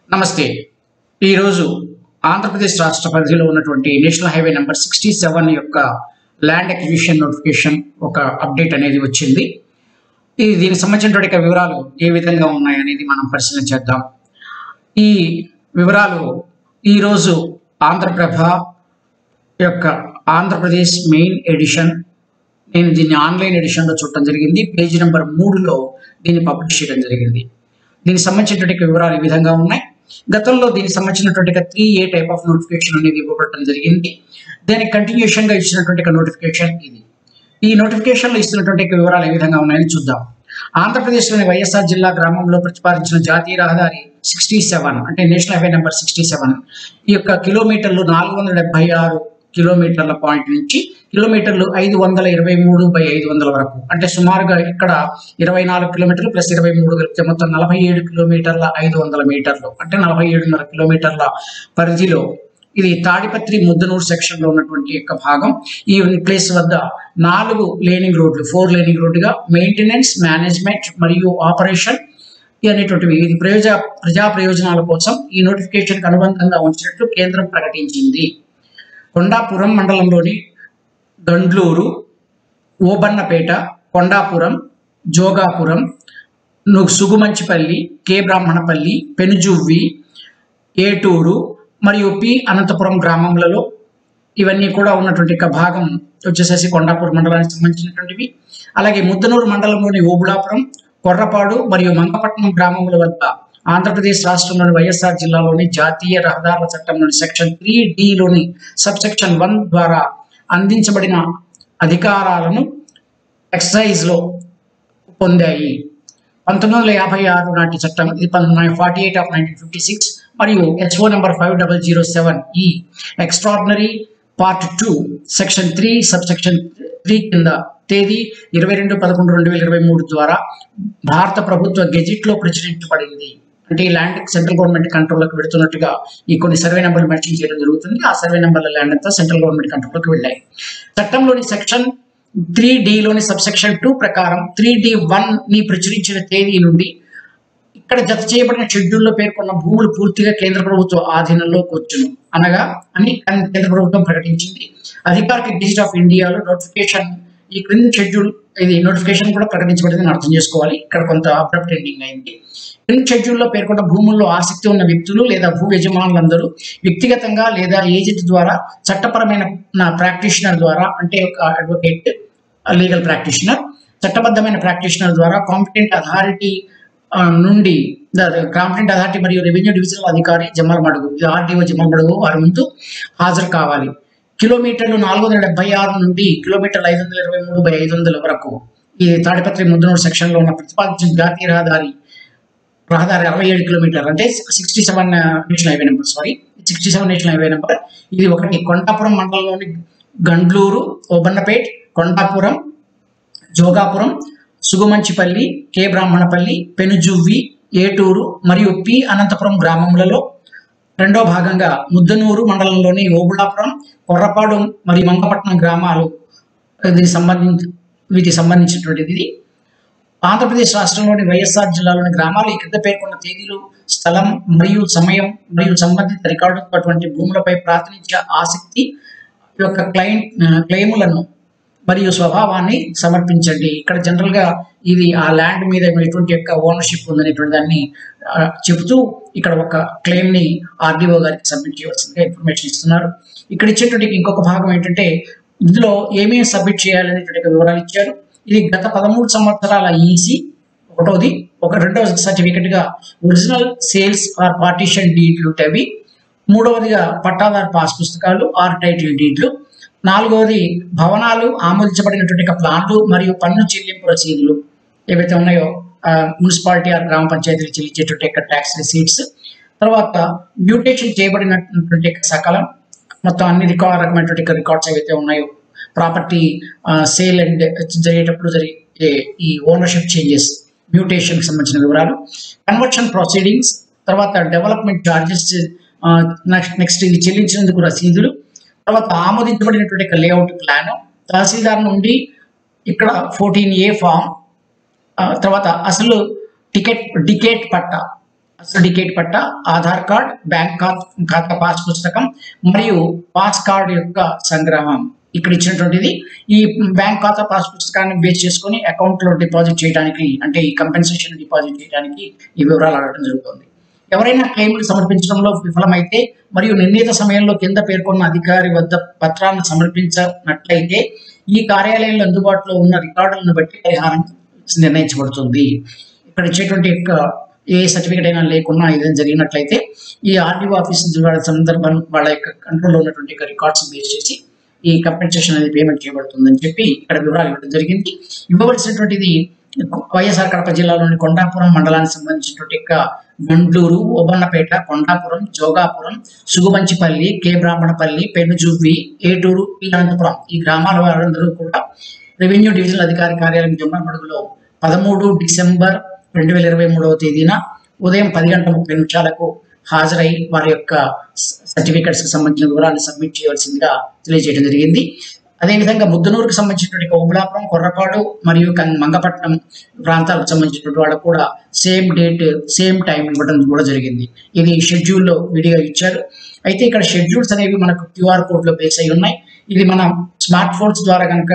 నమస్తే ఈరోజు ఆంధ్రప్రదేశ్ రాష్ట్ర పరిధిలో ఉన్నటువంటి national highway number sixty seven యొక్క ల్యాండ్ అక్విజిషన్ నోటిఫికేషన్ ఒక అప్డేట్ అనేది వచ్చింది ఈ దీనికి సంబంధించినటువంటి వివరాలు ఏ విధంగా ఉన్నాయనేది మనం పరిశీలన చేద్దాం ఈ వివరాలు ఈరోజు ఆంధ్రప్రభ యొక్క ఆంధ్రప్రదేశ్ మెయిన్ ఎడిషన్ నేను దీన్ని ఆన్లైన్ ఎడిషన్లో చూడటం జరిగింది పేజీ నెంబర్ మూడులో దీన్ని పబ్లిష్ చేయడం జరిగింది దీనికి సంబంధించినటువంటి వివరాలు ఈ విధంగా ఉన్నాయి గతంలో దీనికి సంబంధించినటువంటి three A type of notification అనేది ఇవ్వబడటం జరిగింది దానికి కంటిన్యూషన్ గా ఇచ్చినటువంటి నోటిఫికేషన్ ఇది ఈ నోటిఫికేషన్ లో ఇస్తున్నటువంటి వివరాలు ఏ విధంగా ఉన్నాయని చూద్దాం ఆంధ్రప్రదేశ్లోని వైఎస్ఆర్ జిల్లా గ్రామంలో ప్రతిపాదించిన జాతీయ రహదారి సిక్స్టీ సెవెన్ అంటే national highway number sixty seven ఈ యొక్క కిలోమీటర్లు నాలుగు వందల డెబ్బై ఆరు కిలోమీటర్ల పాయింట్ నుంచి కిలోమీటర్లు ఐదు వందల ఇరవై మూడు బై ఐదు వందల వరకు అంటే సుమారుగా ఇక్కడ ఇరవై నాలుగు కిలోమీటర్లు ప్లస్ ఇరవై మూడు కలిపితే మొత్తం నలభై ఏడు కిలోమీటర్ల ఐదు వందల మీటర్లు అంటే నలభై ఏడున్నర కిలోమీటర్ల పరిధిలో ఇది తాడిపత్రి ముద్దనూరు సెక్షన్ లో ఉన్నటువంటి యొక్క భాగం ఈ ప్లేస్ వద్ద నాలుగు లేనింగ్ రోడ్లు ఫోర్ లేనింగ్ రోడ్డుగా మెయింటెనెన్స్ మేనేజ్మెంట్ మరియు ఆపరేషన్ అనేటువంటివి ఇది ప్రయోజ ప్రజా ప్రయోజనాల కోసం ఈ నోటిఫికేషన్కి అనుబంధంగా ఉంచినట్లు కేంద్రం ప్రకటించింది కొండాపురం మండలంలోని గండ్లూరు ఓబన్నపేట కొండాపురం జోగాపురం ను- సుగుమంచిపల్లి కే బ్రాహ్మణపల్లి పెనుజువ్వి ఏటూరు మరియు పి అనంతపురం గ్రామములలో ఇవన్నీ కూడా ఉన్నటువంటి ఒక భాగం వచ్చేసేసి కొండాపూర్ మండలానికి సంబంధించినటువంటివి అలాగే ముద్దనూరు మండలంలోని ఓబుళాపురం కొర్రపాడు మరియు మంగపట్నం గ్రామముల వద్ద ఆంధ్రప్రదేశ్ రాష్ట్రంలోని వైఎస్ఆర్ జిల్లాలోని జాతీయ రహదారుల చట్టంలోని సెక్షన్ త్రీ డిలోని సబ్ సెక్షన్ వన్ ద్వారా అందించబడిన అధికారాలను ఎక్సైజ్ లో పొందాయి పంతొమ్మిది వందల యాభై ఆరు నాటి చట్టం ఇది forty eight of nineteen fifty six మరియు HO number five double zero seven ఈ extraordinary part two section three sub section three కింద తేదీ ఇరవై రెండు పదకొండు రెండు వేల ఇరవై మూడు ద్వారా భారత ప్రభుత్వ గెజిట్ లో ప్రచురించబడింది అంటే ఈ ల్యాండ్ సెంట్రల్ గవర్నమెంట్ కంట్రోల్లోకి వెళుతున్నట్టుగా ఈ కొన్ని సర్వే నెంబర్లు మెన్షన్ చేయడం జరుగుతుంది ఆ సర్వే నెంబర్ల ల్యాండ్ అంతా సెంట్రల్ గవర్నమెంట్ కంట్రోల్లోకి వెళ్ళాయి చట్టంలోని సెక్షన్ త్రీ లోని సబ్ సెక్షన్ టూ ప్రకారం త్రీ డి వన్ ని ప్రచురించిన తేదీ నుండి ఇక్కడ జత చేయబడిన షెడ్యూల్లో పేర్కొన్న భూములు పూర్తిగా కేంద్ర ప్రభుత్వ ఆధీనంలోకి వచ్చును అనగా అని కేంద్ర ప్రభుత్వం ప్రకటించింది అధికారిక గెజిట్ ఆఫ్ ఇండియాలో నోటిఫికేషన్ ఈ క్రింది షెడ్యూల్ ఇది నోటిఫికేషన్ కూడా ప్రకటించబడిందని అర్థం చేసుకోవాలి ఇక్కడ కొంత అబ్రప్ట్ ఎండింగ్ అయింది క్రింది షెడ్యూల్లో పేర్కొన్న భూముల్లో ఆసక్తి ఉన్న వ్యక్తులు లేదా భూ యజమానులందరూ వ్యక్తిగతంగా లేదా ఏజెంట్ ద్వారా చట్టపరమైన నా ప్రాక్టీషనర్ ద్వారా అంటే ఒక అడ్వకేట్ లీగల్ ప్రాక్టీషనర్ చట్టబద్ధమైన ప్రాక్టీషనర్ ద్వారా కాంపిటెంట్ అథారిటీ నుండి కాంపిటెంట్ అథారిటీ మరియు రెవెన్యూ డివిజనల్ అధికారి జమ్మలమడుగు ఇది ఆర్డీఓ జమ్మలమడుగు వారి ముందు హాజరు కావాలి కిలోమీటర్లు నాలుగు వందల డెబ్బై ఆరు నుండి కిలోమీటర్లు ఐదు వందల ఇరవై మూడు బై ఐదు వందల వరకు ఈ తాడిపత్రి ముద్దనూరు సెక్షన్ లో ఉన్న ప్రతిపాదించిన జాతీయ రహదారి రహదారి అరవై ఏడు కిలోమీటర్ అంటే sixty seven national highway number sorry sixty seven national highway number ఇది ఒకటి కొండాపురం మండలంలోని గండ్లూరు ఓబన్నపేట్ కొండాపురం జోగాపురం సుగుమంచిపల్లి కే బ్రాహ్మణపల్లి పెనుజువ్వి ఏటూరు మరియు పి అనంతపురం గ్రామములలో రెండో భాగంగా ముద్దనూరు మండలంలోని ఓబుళాపురం కొర్రపాడు మరియు మంగపట్నం గ్రామాలు దీనికి సంబంధించి వీటికి సంబంధించినటువంటిది ఇది ఆంధ్రప్రదేశ్ రాష్ట్రంలోని వైఎస్ఆర్ జిల్లాలోని గ్రామాలు ఈ క్రింద పేర్కొన్న తేదీలు స్థలం మరియు సమయం మరియు సంబంధిత రికార్డు అటువంటి భూములపై ప్రాతినిధ్య ఆసక్తి యొక్క క్లైమ్ క్లెయిములను మరియు స్వభావాన్ని సమర్పించండి ఇక్కడ జనరల్ గా ఇది ఆ ల్యాండ్ మీద ఎటువంటి యొక్క ఓనర్షిప్ ఉందనేటువంటి దాన్ని ఆ, చెబుతూ ఇక్కడ ఒక క్లెయిమ్ ని ఆర్డీఓ గారికి సబ్మిట్ చేయవలసిందిగా ఇన్ఫర్మేషన్ ఇస్తున్నారు ఇక్కడ ఇచ్చేటువంటి ఇంకొక భాగం ఏంటంటే ఇందులో ఏమేమి సబ్మిట్ చేయాలనేటువంటి ఒక వివరాలు ఇచ్చారు ఇది గత పదమూడు సంవత్సరాల ఈసీ ఒకటోది ఒక రెండవ సర్టిఫికెట్ గా ఒరిజినల్ సేల్స్ ఆర్ పార్టీషన్ డీడ్లు ఉంటాయి మూడవదిగా పట్టాదారు పాస్ పుస్తకాలు ఆర్ టైటిల్ డీడ్లు నాలుగవది భవనాలు ఆమోదించబడినటువంటి యొక్క ప్లాన్లు మరియు పన్ను చెల్లింపు రసీదులు ఏవైతే ఉన్నాయో ఆ, మున్సిపాలిటీ ఆర్ గ్రామ పంచాయతీలు చెల్లించేటువంటి యొక్క ట్యాక్స్ రిసీట్స్ తర్వాత మ్యూటేషన్ చేయబడినటువంటి యొక్క సకలం మొత్తం అన్ని రికార్డ్ రకమైనటువంటి యొక్క రికార్డ్స్ ఏవైతే ఉన్నాయో ప్రాపర్టీ సేల్ అండ్ జరిగేటప్పుడు జరిగే ఈ ఓనర్షిప్ చేంజెస్ మ్యూటేషన్ సంబంధించిన వివరాలు కన్వర్షన్ ప్రొసీడింగ్స్ తర్వాత డెవలప్మెంట్ చార్జెస్ నెక్స్ట్ నెక్స్ట్ ఇది చెల్లించినందుకు రసీదులు తర్వాత ఆమోదించబడినటువంటి యొక్క లేఅవుట్ ప్లాన్ తహసీల్దార్ నుండి ఇక్కడ ఫోర్టీన్ ఏ ఫామ్ తర్వాత అసలు టికెట్ టికెట్ పట్ట సర్టిఫికేట్ పట్ట ఆధార్ కార్డ్ బ్యాంక్ ఖాతా ఖాతా పాస్ పుస్తకం మరియు పాస్ కార్డ్ యొక్క సంగ్రహం ఇక్కడ ఇచ్చినటువంటిది ఈ బ్యాంక్ ఖాతా పాస్ పుస్తకాన్ని బేస్ చేసుకొని అకౌంట్ లో డిపాజిట్ చేయడానికి అంటే ఈ కంపెన్సేషన్ డిపాజిట్ చేయడానికి ఈ వివరాలు అడగడం జరుగుతుంది ఎవరైనా క్లెయిమ్లు సమర్పించడంలో విఫలమైతే మరియు నిర్ణీత సమయంలో కింద పేర్కొన్న అధికారి వద్ద పత్రాలను సమర్పించినట్లయితే ఈ కార్యాలయంలో అందుబాటులో ఉన్న రికార్డులను బట్టి పరిహారం నిర్ణయించబడుతుంది ఇక్కడ ఇచ్చేటువంటి యొక్క ఏ సర్టిఫికేట్ అయినా లేకున్నా ఏదైనా జరిగినట్లయితే ఈ ఆర్డీఓ ఆఫీస్ వాళ్ళ సందర్భం వాళ్ళ యొక్క కంట్రోల్లో ఉన్నటువంటి రికార్డ్స్ బేస్ చేసి ఈ కంపెన్సేషన్ అనేది పేమెంట్ చేయబడుతుందని చెప్పి ఇక్కడ వివరాలు ఇవ్వడం జరిగింది ఇవ్వవలసినటువంటిది వైఎస్ఆర్ కడప జిల్లాలోని కొండాపురం మండలానికి సంబంధించినటువంటి యొక్క మండూరు ఓబన్నపేట కొండాపురం జోగాపురం సుగుబంచిపల్లి కే బ్రాహ్మణపల్లి పెనుజువ్వి ఏటూరు ఈ అనంతపురం ఈ గ్రామాల వారందరూ కూడా రెవెన్యూ డివిజనల్ అధికారి కార్యాలయం జమ్మమడుగులో పదమూడు డిసెంబర్ రెండు వేల ఇరవై మూడవ తేదీన ఉదయం పది గంటల ముప్పై నిమిషాలకు హాజరై వారి యొక్క సర్టిఫికెట్స్ కి సంబంధించిన వివరాలను సబ్మిట్ చేయవలసిందిగా తెలియజేయడం జరిగింది అదేవిధంగా ముద్దనూరుకు సంబంధించినటువంటి ఉబులాపురం కొర్రపాడు మరియు కం- మంగపట్నం ప్రాంతాలకు సంబంధించినటువంటి వాళ్ళకు కూడా సేమ్ డేట్ సేమ్ టైం ఇవ్వడం కూడా జరిగింది ఇది షెడ్యూల్లో విడిగా ఇచ్చారు అయితే ఇక్కడ షెడ్యూల్స్ అనేవి మనకు క్యూఆర్ కోడ్లో బేస్ అయి ఉన్నాయి ఇది మన స్మార్ట్ ఫోన్స్ ద్వారా కనుక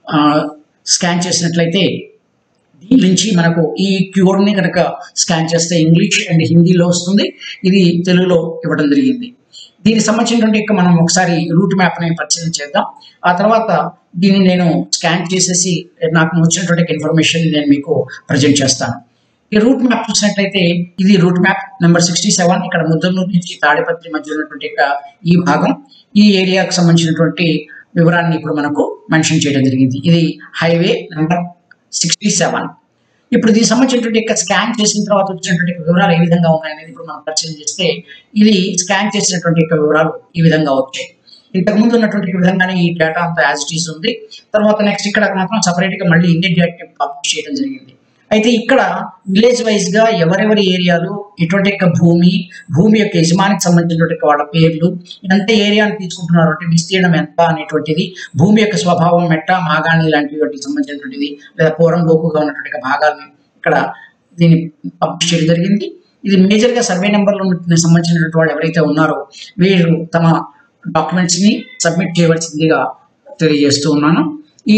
స్కాన్ చేసినట్లయితే దీని నుంచి మనకు ఈ క్యూఆర్ ని కనుక స్కాన్ చేస్తే ఇంగ్లీష్ అండ్ హిందీలో వస్తుంది ఇది తెలుగులో ఇవ్వడం జరిగింది దీనికి సంబంధించినటువంటి యొక్క మనం ఒకసారి రూట్ మ్యాప్ ని పరిశీలన చేద్దాం ఆ తర్వాత దీన్ని నేను స్కాన్ చేసేసి నాకు వచ్చినటువంటి ఇన్ఫర్మేషన్ నేను మీకు ప్రజెంట్ చేస్తాను ఈ రూట్ మ్యాప్ చూసినట్లయితే ఇది route map number sixty seven ఇక్కడ ముద్దనూరు నుంచి తాడిపత్రి మధ్య ఉన్నటువంటి యొక్క ఈ భాగం ఈ ఏరియాకు సంబంధించినటువంటి వివరాన్ని ఇప్పుడు మనకు మెన్షన్ చేయడం జరిగింది ఇది హైవే నెంబర్ సిక్స్టీ సెవెన్ ఇప్పుడు దీనికి సంబంధించినటువంటి యొక్క స్కాన్ చేసిన తర్వాత వచ్చినటువంటి యొక్క వివరాలు ఏ విధంగా ఉన్నాయనేది ఇప్పుడు మనం పరిశీలన చేస్తే ఇది స్కాన్ చేసినటువంటి యొక్క వివరాలు ఈ విధంగా వచ్చాయి ఇంతకు ముందు ఉన్నటువంటి విధంగానే ఈ డేటా అంతా యాజ్ ఇట్ ఈస్ ఉంది తర్వాత నెక్స్ట్ ఇక్కడ మాత్రం సపరేట్ గా మళ్ళీ ఇండియన్ డేటా పబ్లిష్ చేయడం జరిగింది అయితే ఇక్కడ విలేజ్ వైజ్ గా ఎవరెవరి ఏరియాలు ఎటువంటి యొక్క భూమి భూమి యొక్క యజమానికి సంబంధించినటువంటి వాళ్ళ పేర్లు ఎంత ఏరియాని తీసుకుంటున్నారు అంటే విస్తీర్ణం ఎంత అనేటువంటిది భూమి యొక్క స్వభావం మెట్ట మాగాణి లాంటి వాటికి సంబంధించినటువంటిది లేదా పూరం బోకుగా ఉన్నటువంటి యొక్క భాగాల్ని ఇక్కడ దీన్ని పబ్లిష్ చేయడం జరిగింది ఇది మేజర్ గా సర్వే నెంబర్లో సంబంధించినటువంటి వాళ్ళు ఎవరైతే ఉన్నారో వీరు తమ డాక్యుమెంట్స్ ని సబ్మిట్ చేయవలసిందిగా తెలియజేస్తూ ఉన్నాను ఈ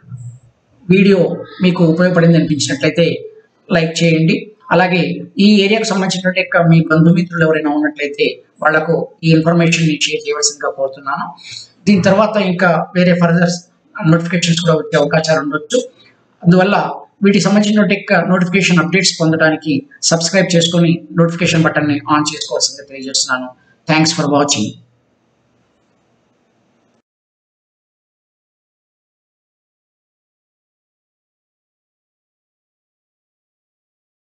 వీడియో మీకు ఉపయోగపడింది అనిపించినట్లయితే లైక్ చేయండి అలాగే ఈ ఏరియాకు సంబంధించినటువంటి యొక్క మీ బంధుమిత్రులు ఎవరైనా ఉన్నట్లయితే వాళ్లకు ఈ ఇన్ఫర్మేషన్ ని షేర్ చేయవలసిందిగా కోరుతున్నాను దీని తర్వాత ఇంకా వేరే ఫర్దర్ నోటిఫికేషన్స్ కూడా వచ్చే అవకాశాలు ఉండొచ్చు అందువల్ల వీటికి సంబంధించినటువంటి యొక్క నోటిఫికేషన్ అప్డేట్స్ పొందడానికి సబ్స్క్రైబ్ చేసుకొని నోటిఫికేషన్ బటన్ని ఆన్ చేసుకోవాల్సిందిగా తెలియజేస్తున్నాను థ్యాంక్స్ ఫర్ వాచింగ్